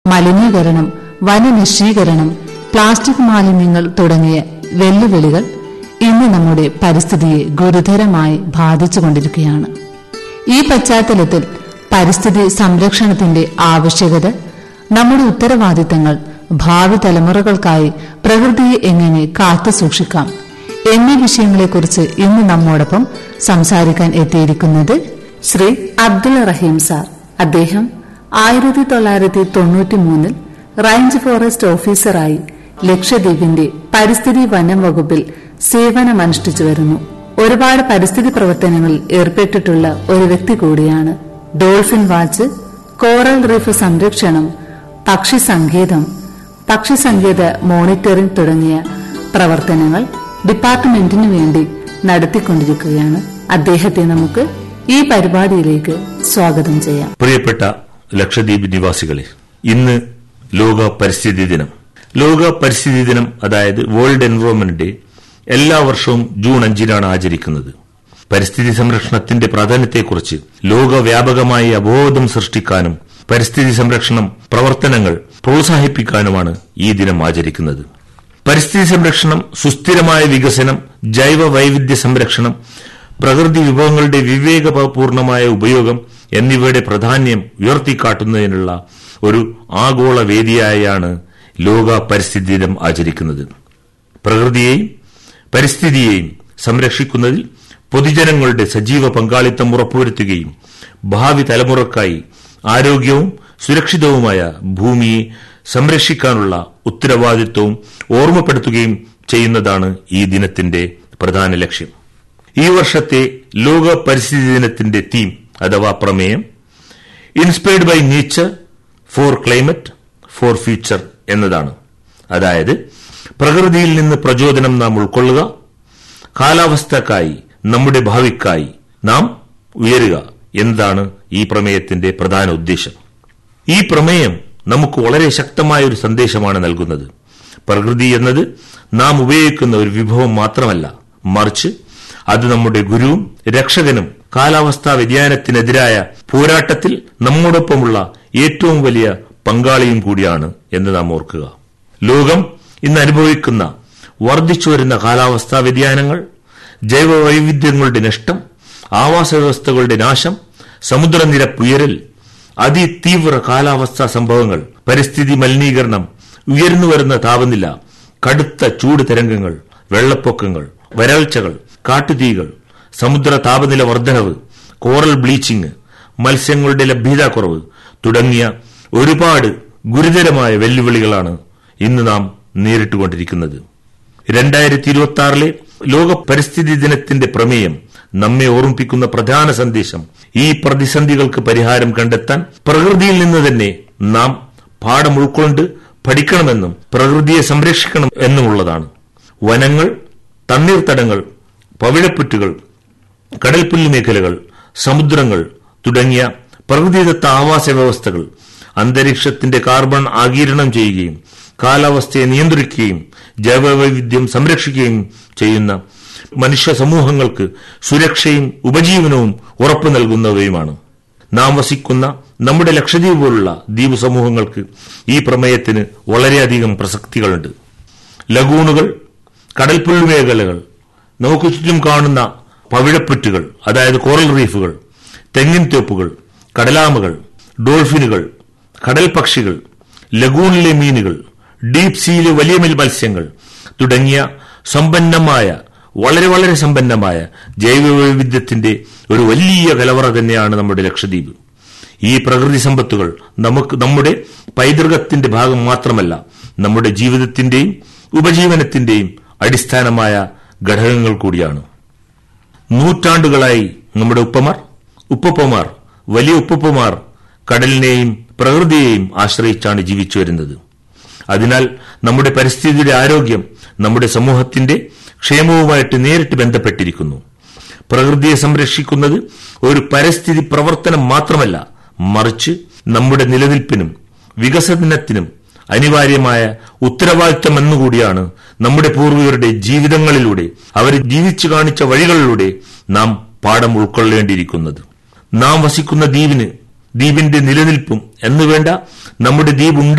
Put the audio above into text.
മലിനീകരണം വനനശീകരണം പ്ലാസ്റ്റിക് മാലിന്യങ്ങൾ തുടങ്ങിയ വെല്ലുവിളികൾ ഇന്ന് നമ്മുടെ പരിസ്ഥിതിയെ ഗുരുതരമായി ബാധിച്ചുകൊണ്ടിരിക്കുകയാണ് ഈ പശ്ചാത്തലത്തിൽ പരിസ്ഥിതി സംരക്ഷണത്തിന്റെ ആവശ്യകത നമ്മുടെ ഉത്തരവാദിത്തങ്ങൾ ഭാവി തലമുറകൾക്കായി പ്രകൃതിയെ എങ്ങനെ കാത്തു സൂക്ഷിക്കാം എന്നീ വിഷയങ്ങളെക്കുറിച്ച് ഇന്ന് നമ്മോടൊപ്പം സംസാരിക്കാൻ എത്തിയിരിക്കുന്നത് ശ്രീ അബ്ദുൾ റഹീം സാർ അദ്ദേഹം ആയിരത്തി തൊള്ളായിരത്തി തൊണ്ണൂറ്റി മൂന്നിൽ റേഞ്ച് ഫോറസ്റ്റ് ഓഫീസറായി ലക്ഷദ്വീപിന്റെ പരിസ്ഥിതി വനം വകുപ്പിൽ സേവനമനുഷ്ഠിച്ചു വരുന്നു ഒരുപാട് പരിസ്ഥിതി പ്രവർത്തനങ്ങളിൽ ഏർപ്പെട്ടിട്ടുള്ള ഒരു വ്യക്തി കൂടിയാണ് ഡോൾഫിൻ വാച്ച് കോറൽ റീഫ് സംരക്ഷണം പക്ഷി സങ്കേതം പക്ഷി സങ്കേത മോണിറ്ററിംഗ് തുടങ്ങിയ പ്രവർത്തനങ്ങൾ ഡിപ്പാർട്ട്മെന്റിനു വേണ്ടി നടത്തിക്കൊണ്ടിരിക്കുകയാണ് അദ്ദേഹത്തെ നമുക്ക് ഈ പരിപാടിയിലേക്ക് സ്വാഗതം ചെയ്യാം പ്രിയപ്പെട്ട ലക്ഷദ്വീപ് നിവാസികളെ ഇന്ന് ലോക പരിസ്ഥിതി ദിനം ലോക പരിസ്ഥിതി ദിനം അതായത് വേൾഡ് എൻവയോൺമെന്റ് ഡേ എല്ലാ വർഷവും ജൂൺ അഞ്ചിനാണ് ആചരിക്കുന്നത് പരിസ്ഥിതി സംരക്ഷണത്തിന്റെ പ്രാധാന്യത്തെക്കുറിച്ച് ലോകവ്യാപകമായി അവബോധം സൃഷ്ടിക്കാനും പരിസ്ഥിതി സംരക്ഷണം പ്രവർത്തനങ്ങൾ പ്രോത്സാഹിപ്പിക്കാനുമാണ് ഈ ദിനം ആചരിക്കുന്നത് പരിസ്ഥിതി സംരക്ഷണം സുസ്ഥിരമായ വികസനം ജൈവ വൈവിധ്യ സംരക്ഷണം പ്രകൃതി വിഭവങ്ങളുടെ വിവേകപൂർണമായ ഉപയോഗം എന്നിവയുടെ പ്രാധാന്യം ഉയർത്തിക്കാട്ടുന്നതിനുള്ള ഒരു ആഗോള വേദിയായാണ് ലോക പരിസ്ഥിതി ദിനം ആചരിക്കുന്നത് പ്രകൃതിയെയും പരിസ്ഥിതിയെയും സംരക്ഷിക്കുന്നതിൽ പൊതുജനങ്ങളുടെ സജീവ പങ്കാളിത്തം ഉറപ്പുവരുത്തുകയും ഭാവി തലമുറക്കായി ആരോഗ്യവും സുരക്ഷിതവുമായ ഭൂമിയെ സംരക്ഷിക്കാനുള്ള ഉത്തരവാദിത്വവും ഓർമ്മപ്പെടുത്തുകയും ചെയ്യുന്നതാണ് ഈ ദിനത്തിന്റെ പ്രധാന ലക്ഷ്യം ഈ വർഷത്തെ ലോക പരിസ്ഥിതി ദിനത്തിന്റെ തീം അഥവാ പ്രമേയം inspired by nature for climate for future എന്നതാണ് അതായത് പ്രകൃതിയിൽ നിന്ന് പ്രചോദനം നാം ഉൾക്കൊള്ളുക കാലാവസ്ഥക്കായി നമ്മുടെ ഭാവിക്കായി നാം ഉയരുക എന്നതാണ് ഈ പ്രമേയത്തിന്റെ പ്രധാന ഉദ്ദേശം ഈ പ്രമേയം നമുക്ക് വളരെ ശക്തമായ ഒരു സന്ദേശമാണ് നൽകുന്നത് പ്രകൃതി എന്നത് നാം ഉപയോഗിക്കുന്ന ഒരു വിഭവം മാത്രമല്ല മറിച്ച് അത് നമ്മുടെ ഗുരുവും രക്ഷകനും കാലാവസ്ഥാ വ്യതിയാനത്തിനെതിരായ പോരാട്ടത്തിൽ നമ്മോടൊപ്പമുള്ള ഏറ്റവും വലിയ പങ്കാളിയും കൂടിയാണ് എന്ന് നാം ഓർക്കുക ലോകം ഇന്ന് അനുഭവിക്കുന്ന വർദ്ധിച്ചു വരുന്ന കാലാവസ്ഥാ വ്യതിയാനങ്ങൾ ജൈവ വൈവിധ്യങ്ങളുടെ നഷ്ടം ആവാസ വ്യവസ്ഥകളുടെ നാശം സമുദ്രനിരപ്പ് ഉയരൽ അതിതീവ്ര കാലാവസ്ഥാ സംഭവങ്ങൾ പരിസ്ഥിതി മലിനീകരണം ഉയർന്നു വരുന്ന താപനില കടുത്ത ചൂട് തരംഗങ്ങൾ വെള്ളപ്പൊക്കങ്ങൾ വരൾച്ചകൾ കാട്ടുതീകൾ സമുദ്ര താപനില വർധനവ് കോറൽ ബ്ലീച്ചിങ് മത്സ്യങ്ങളുടെ ലഭ്യതാക്കുറവ് തുടങ്ങിയ ഒരുപാട് ഗുരുതരമായ വെല്ലുവിളികളാണ് ഇന്ന് നാം നേരിട്ടുകൊണ്ടിരിക്കുന്നത് രണ്ടായിരത്തി ഇരുപത്തി ആറിലെ ലോക പരിസ്ഥിതി ദിനത്തിന്റെ പ്രമേയം നമ്മെ ഓർമ്മിപ്പിക്കുന്ന പ്രധാന സന്ദേശം ഈ പ്രതിസന്ധികൾക്ക് പരിഹാരം കണ്ടെത്താൻ പ്രകൃതിയിൽ നിന്ന് തന്നെ നാം പാഠം ഉൾക്കൊണ്ട് പഠിക്കണമെന്നും പ്രകൃതിയെ സംരക്ഷിക്കണം എന്നുമുള്ളതാണ് വനങ്ങൾ തണ്ണീർത്തടങ്ങൾ പവിഴപ്പുറ്റുകൾ കടൽപ്പുല്ല് മേഖലകൾ സമുദ്രങ്ങൾ തുടങ്ങിയ പ്രകൃതിദത്ത ആവാസ വ്യവസ്ഥകൾ അന്തരീക്ഷത്തിന്റെ കാർബൺ ആഗീരണം ചെയ്യുകയും കാലാവസ്ഥയെ നിയന്ത്രിക്കുകയും ജൈവവൈവിധ്യം സംരക്ഷിക്കുകയും ചെയ്യുന്ന മനുഷ്യ സമൂഹങ്ങൾക്ക് സുരക്ഷയും ഉപജീവനവും ഉറപ്പു നൽകുന്നവയുമാണ് നാം വസിക്കുന്ന നമ്മുടെ ലക്ഷദ്വീപ് പോലുള്ള ദ്വീപ് സമൂഹങ്ങൾക്ക് ഈ പ്രമേയത്തിന് വളരെയധികം പ്രസക്തികളുണ്ട് ലഗൂണുകൾ കടൽപ്പുൽ മേഖലകൾ നമുക്ക് ചുറ്റും കാണുന്ന പവിഴപ്പുറ്റുകൾ അതായത് കോറൽ റീഫുകൾ തെങ്ങിൻ തോപ്പുകൾ കടലാമകൾ ഡോൾഫിനുകൾ കടൽ പക്ഷികൾ ലഗൂണിലെ മീനുകൾ ഡീപ് സീയിലെ വലിയ മത്സ്യങ്ങൾ തുടങ്ങിയ സമ്പന്നമായ വളരെ വളരെ സമ്പന്നമായ ജൈവവൈവിധ്യത്തിന്റെ ഒരു വലിയ കലവറ തന്നെയാണ് നമ്മുടെ ലക്ഷദ്വീപ് ഈ പ്രകൃതി സമ്പത്തുകൾ നമുക്ക് നമ്മുടെ പൈതൃകത്തിന്റെ ഭാഗം മാത്രമല്ല നമ്മുടെ ജീവിതത്തിന്റെയും ഉപജീവനത്തിന്റെയും അടിസ്ഥാനമായ ഘടകങ്ങൾ കൂടിയാണ് നൂറ്റാണ്ടുകളായി നമ്മുടെ ഉപ്പമാർ ഉപ്പപ്പമാർ വലിയ ഉപ്പപ്പമാർ കടലിനെയും പ്രകൃതിയെയും ആശ്രയിച്ചാണ് ജീവിച്ചു വരുന്നത് അതിനാൽ നമ്മുടെ പരിസ്ഥിതിയുടെ ആരോഗ്യം നമ്മുടെ സമൂഹത്തിന്റെ ക്ഷേമവുമായിട്ട് നേരിട്ട് ബന്ധപ്പെട്ടിരിക്കുന്നു പ്രകൃതിയെ സംരക്ഷിക്കുന്നത് ഒരു പരിസ്ഥിതി പ്രവർത്തനം മാത്രമല്ല മറിച്ച് നമ്മുടെ നിലനിൽപ്പിനും വികസനത്തിനും അനിവാര്യമായ ഉത്തരവാദിത്തമെന്നുകൂടിയാണ് നമ്മുടെ പൂർവികരുടെ ജീവിതങ്ങളിലൂടെ അവർ ജീവിച്ചു കാണിച്ച വഴികളിലൂടെ നാം പാഠം ഉൾക്കൊള്ളേണ്ടിയിരിക്കുന്നത് നാം വസിക്കുന്ന ദ്വീപിന് ദ്വീപിന്റെ നിലനിൽപ്പും എന്നുവേണ്ട നമ്മുടെ ദ്വീപ്